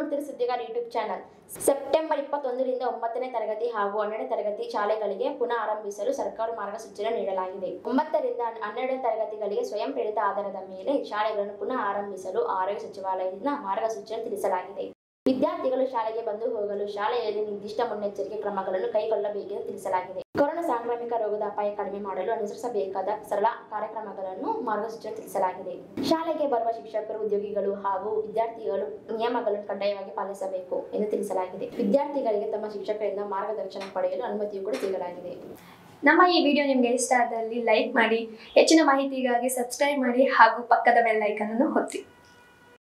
ನೋಡ್ತೀರಿ ಸುದ್ದಿಗಾರ YouTube channel September ಇಪ್ಪತ್ತೊಂದರಿಂದ ಒಂಬತ್ತನೇ ತರಗತಿ ಹಾಗೂ ಹನ್ನೆರಡನೇ ತರಗತಿ ಶಾಲೆಗಳಿಗೆ ಪುನಃ ಆರಂಭಿಸಲು ಸರ್ಕಾರ ಮಾರ್ಗಸೂಚನೆ ನೀಡಲಾಗಿದೆ ಒಂಬತ್ತರಿಂದ ಹನ್ನೆರಡನೇ ತರಗತಿಗಳಿಗೆ ಸ್ವಯಂ ಪ್ರೇರಿತ ಆಧಾರದ ಮೇಲೆ ಶಾಲೆಗಳನ್ನು ಪುನಃ ಆರಂಭಿಸಲು ಆರೋಗ್ಯ ಸಚಿವಾಲಯದಿಂದ ಮಾರ್ಗಸೂಚನೆ ತಿಳಿಸಲಾಗಿದೆ ವಿದ್ಯಾರ್ಥಿಗಳು ಶಾಲೆಗೆ ಬಂದು ಹೋಗಲು ಶಾಲೆಯಲ್ಲಿ ನಿರ್ದಿಷ್ಟ ಮುನ್ನೆಚ್ಚರಿಕೆ ಕ್ರಮಗಳನ್ನು ಕೈಗೊಳ್ಳಬೇಕೆಂದು ತಿಳಿಸಲಾಗಿದೆ ಕೊರೋನಾ ಸಾಂಕ್ರಾಮಿಕ ರೋಗದ ಅಪಾಯ ಕಡಿಮೆ ಮಾಡಲು ಅನುಸರಿಸಬೇಕಾದ ಸರಳ ಕಾರ್ಯಕ್ರಮಗಳನ್ನು ಮಾರ್ಗಸೂಚನೆ ತಿಳಿಸಲಾಗಿದೆ ಶಾಲೆಗೆ ಬರುವ ಶಿಕ್ಷಕರು ಉದ್ಯೋಗಿಗಳು ಹಾಗೂ ವಿದ್ಯಾರ್ಥಿಗಳು ನಿಯಮಗಳನ್ನು ಕಡ್ಡಾಯವಾಗಿ ಪಾಲಿಸಬೇಕು ಎಂದು ತಿಳಿಸಲಾಗಿದೆ ವಿದ್ಯಾರ್ಥಿಗಳಿಗೆ ತಮ್ಮ ಶಿಕ್ಷಕರಿಂದ ಮಾರ್ಗದರ್ಶನ ಪಡೆಯಲು ಅನುಮತಿಯೂ ಕೂಡ ಸಿಗಲಾಗಿದೆ ನಮ್ಮ ಈ ವಿಡಿಯೋ ನಿಮಗೆ ಇಷ್ಟ ಆದಲ್ಲಿ ಲೈಕ್ ಮಾಡಿ ಹೆಚ್ಚಿನ ಮಾಹಿತಿಗಾಗಿ ಸಬ್ಸ್ಕ್ರೈಬ್ ಮಾಡಿ ಹಾಗೂ ಪಕ್ಕದ ಬೆಲ್ ಐಕನ್ ಅನ್ನು ಒತ್ತಿ